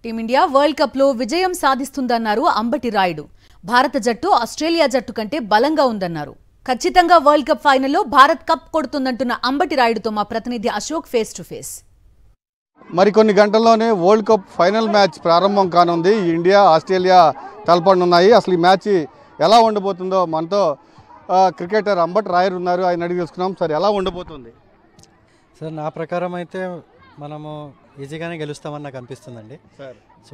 Team India world కప్లో విజయం సాధిస్తుందన్నారు అంబటి రాయుడు భారత జట్టు ఆస్ట్రేలియా జట్టు కంటే బలంగా ఉందన్నారు ఖచ్చితంగా వరల్డ్ కప్ ఫైనల్లో భారత్ కప్ కొడుతుందంటున్న అంబటి రాయుడుతో మా ప్రతినిధి అశోక్ ఫేస్ టు ఫేస్ మరికొన్ని గంటల్లోనే వరల్డ్ కప్ ఫైనల్ మ్యాచ్ ప్రారంభం కానుంది ఇండియా ఆస్ట్రేలియా తలపడనున్నాయి అసలు ఈ మ్యాచ్ ఎలా ఉండబోతుందో మనతో ఆ, క్రికెటర్ అంబట్ రాయర్ ఉన్నారు ఆయన అడిగి తెలుసుకున్నాం సార్ ఎలా ఉండబోతుంది సార్ నా ప్రకారం అయితే మనము ఈజీగానే గెలుస్తామని నాకు అనిపిస్తుందండి sir so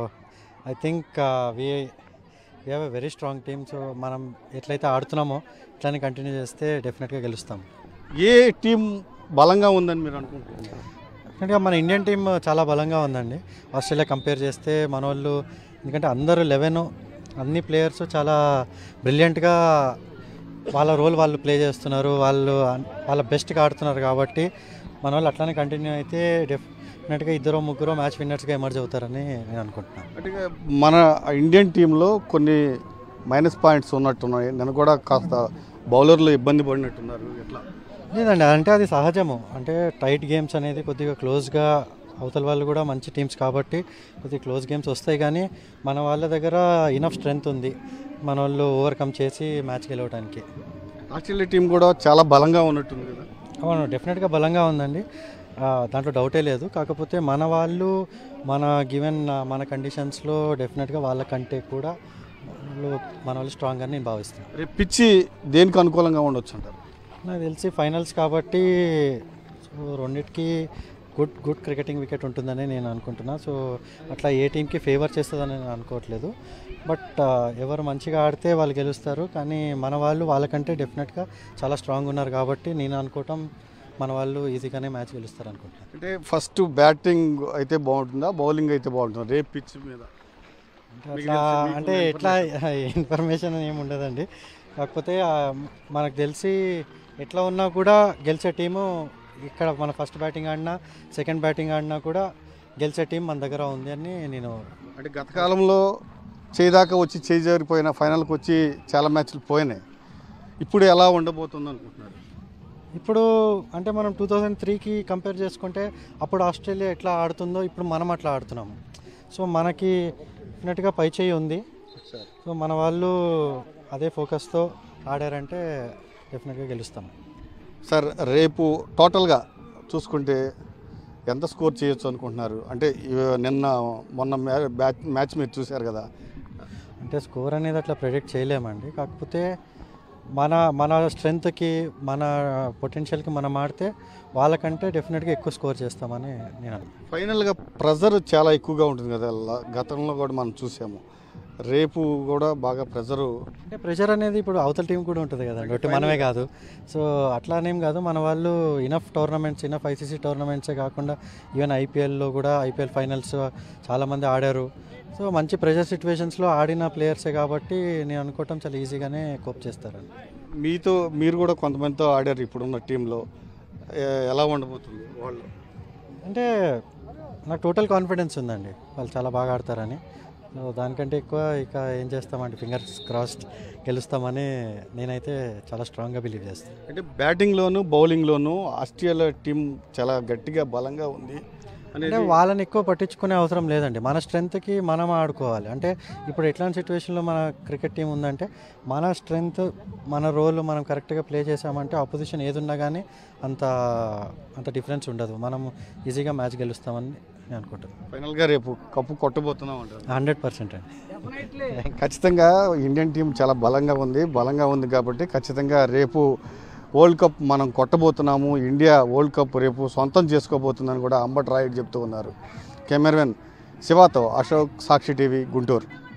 I think we we have a very strong team so మనం ఎట్లయితే ఆడుతున్నామో ఇట్లానే కంటిన్యూ చేస్తే డెఫినెట్గా గెలుస్తాం ఏ టీం బలంగా ఉందని మీరు అనుకుంటున్నారు డెఫినెట్గా మన ఇండియన్ టీం చాలా బలంగా ఉందండి ఆస్ట్రేలియా కంపేర్ చేస్తే మన వాళ్ళు ఎందుకంటే అందరూ లెవెన్ అన్ని ప్లేయర్స్ చాలా బ్రిలియంట్గా వాళ్ళ రోల్ వాళ్ళు ప్లే చేస్తున్నారు వాళ్ళు అన్- వాళ్ళ బెస్ట్గా ఆడుతున్నారు కాబట్టి మన వాళ్ళు అట్లానే కంటిన్యూ అయితే డెఫినెట్గా ఇద్దరు ముగ్గురు మ్యాచ్ విన్నర్స్గా ఎమర్జ్ అవుతారని నేను అనుకుంటున్నాను అంటే మన ఇండియన్ టీంలో కొన్ని మైనస్ పాయింట్స్ ఉన్నట్టున్నాయి నేను కూడా కాస్త బౌలర్లు ఇబ్బంది పడినట్టున్నారు ఎట్లా లేదండి అంటే అది సహజము అంటే టైట్ గేమ్స్ అనేది కొద్దిగా క్లోజ్గా అవతల వాళ్ళు కూడా మంచి టీమ్స్ కాబట్టి కొద్దిగా క్లోజ్ గేమ్స్ వస్తాయి కానీ మన వాళ్ళ దగ్గర ఇనఫ్ స్ట్రెంగ్త్ ఉంది మన వాళ్ళు ఓవర్కమ్ చేసి మ్యాచ్ గెలవడానికి ఆస్ట్రేలియా టీం కూడా చాలా బలంగా ఉన్నట్టుంది కదా అవును డెఫినెట్గా బలంగా ఉందండి ఆ, దాంట్లో డౌటే లేదు కాకపోతే మన వాళ్ళు మన గివెన్ మన కండిషన్స్లో డెఫినెట్గా వాళ్ళకంటే కూడా వాళ్ళు మన వాళ్ళు స్ట్రాంగ్ అని నేను భావిస్తున్నాను రేపు పిచ్చి దేనికి అనుకూలంగా ఉండొచ్చు అంటారు నాకు తెలిసి ఫైనల్స్ కాబట్టి సో రెండిటికి గుడ్ గుడ్ క్రికెటింగ్ వికెట్ ఉంటుందని నేను అనుకుంటున్నా సో అట్లా ఏ టీంకి ఫేవర్ చేస్తుందని నేను అనుకోవట్లేదు బట్ ఎవరు మంచిగా ఆడితే వాళ్ళు గెలుస్తారు కానీ మన వాళ్ళు వాళ్ళకంటే డెఫినెట్గా చాలా స్ట్రాంగ్ ఉన్నారు కాబట్టి నేను అనుకోవటం మన వాళ్ళు ఈజీగానే మ్యాచ్ గెలుస్తారు అనుకుంటున్నాను అంటే ఫస్ట్ బ్యాటింగ్ అయితే బాగుంటుందా బౌలింగ్ అయితే బాగుంటుందా రేపు పిచ్ మీద అట్లా అంటే ఎట్లా ఇన్ఫర్మేషన్ ఏమి ఉండదండి కాకపోతే ఆ, మనకు తెలిసి ఎట్లా ఉన్నా కూడా గెలిచే టీము ఇక్కడ మన ఫస్ట్ బ్యాటింగ్ ఆడినా సెకండ్ బ్యాటింగ్ ఆడినా కూడా గెలిచే టీం మన దగ్గర ఉంది అని నేను అంటే గత కాలంలో చేదాకా వచ్చి చేయి జారిపోయిన ఫైనల్కి వచ్చి చాలా మ్యాచ్లు పోయినాయి ఇప్పుడు ఎలా ఉండబోతుంది అనుకుంటున్నారు ఇప్పుడు అంటే మనం టూ థౌజండ్ త్రీకి కంపేర్ చేసుకుంటే అప్పుడు ఆస్ట్రేలియా ఎట్లా ఆడుతుందో ఇప్పుడు మనం అట్లా ఆడుతున్నాము సో మనకి డెఫినెట్గా పై చేయి ఉంది సో మన వాళ్ళు అదే ఫోకస్తో ఆడారంటే డెఫినెట్గా గెలుస్తాం సార్ రేపు టోటల్గా చూసుకుంటే ఎంత స్కోర్ చేయొచ్చు అనుకుంటున్నారు అంటే ఇవ- నిన్న మొన్న మ్యా- బ్యాచ్ మ్యాచ్ మీరు చూశారు కదా అంటే స్కోర్ అనేది అట్లా ప్రెడిక్ట్ చేయలేమండి కాకపోతే మన మన స్ట్రెంగ్త్కి మన పొటెన్షియల్కి మనం ఆడితే వాళ్ళకంటే డెఫినెట్గా ఎక్కువ స్కోర్ చేస్తామని నేను అనుకుంటున్నాను. ఫైనల్గా ప్రెజర్ చాలా ఎక్కువగా ఉంటుంది కదా ల- గతంలో కూడా మనం చూసాము రేపు కూడా బాగా ప్రెజరు అంటే ప్రెషర్ అనేది ఇప్పుడు అవతల టీం కూడా ఉంటుంది కదండి ఒకటి మనమే కాదు సో అట్లానేం కాదు మన వాళ్ళు ఇనఫ్ టోర్నమెంట్స్ ఇనఫ్ ఐసీసీ టోర్నమెంట్సే కాకుండా ఈవెన్ ఐపీఎల్లో కూడా ఐపీఎల్ ఫైనల్స్ చాలామంది ఆడారు సో మంచి ప్రెషర్ సిచ్యువేషన్స్లో ఆడిన ప్లేయర్సే కాబట్టి నేను అనుకోవటం చాలా ఈజీగానే కోప్ చేస్తారని మీతో మీరు కూడా కొంతమందితో ఆడారు ఇప్పుడున్న టీంలో ఏ- ఎలా ఉండబోతుంది వాళ్ళు అంటే నాకు టోటల్ కాన్ఫిడెన్స్ ఉందండి వాళ్ళు చాలా బాగా ఆడతారని సో దానికంటే ఎక్కువ ఇక ఏం చేస్తామండి ఫింగర్స్ క్రాస్డ్ గెలుస్తామని నేనైతే చాలా స్ట్రాంగ్గా బిలీవ్ చేస్తాను అంటే బ్యాటింగ్లోను బౌలింగ్లోను ఆస్ట్రేలియా టీం చాలా గట్టిగా బలంగా ఉంది అంటే అనేది వాళ్ళని ఎక్కువ పట్టించుకునే అవసరం లేదండి మన స్ట్రెంగ్త్కి మనం ఆడుకోవాలి అంటే ఇప్పుడు ఎట్లాంటి సిచ్యువేషన్లో మన క్రికెట్ టీం ఉందంటే మన స్ట్రెంగ్త్ మన రోల్ మనం కరెక్ట్గా ప్లే చేసామంటే ఆపోజిషన్ ఏది ఉన్నా కానీ అంత అంత డిఫరెన్స్ ఉండదు మనం ఈజీగా మ్యాచ్ గెలుస్తామని నేను అనుకుంటున్నాను ఫైనల్గా రేపు కప్పు కొట్టబోతున్నాం అంటారు హండ్రెడ్ పర్సెంట్ అండి ఖచ్చితంగా ఇండియన్ టీం చాలా బలంగా ఉంది బలంగా ఉంది కాబట్టి ఖచ్చితంగా రేపు వరల్డ్ కప్ మనం కొట్టబోతున్నాము ఇండియా వరల్డ్ కప్ రేపు సొంతం చేసుకోబోతుందని కూడా అంబట్ రాయుడు చెప్తూ ఉన్నారు కెమెరామెన్ శివాతో అశోక్ సాక్షి టీవీ గుంటూరు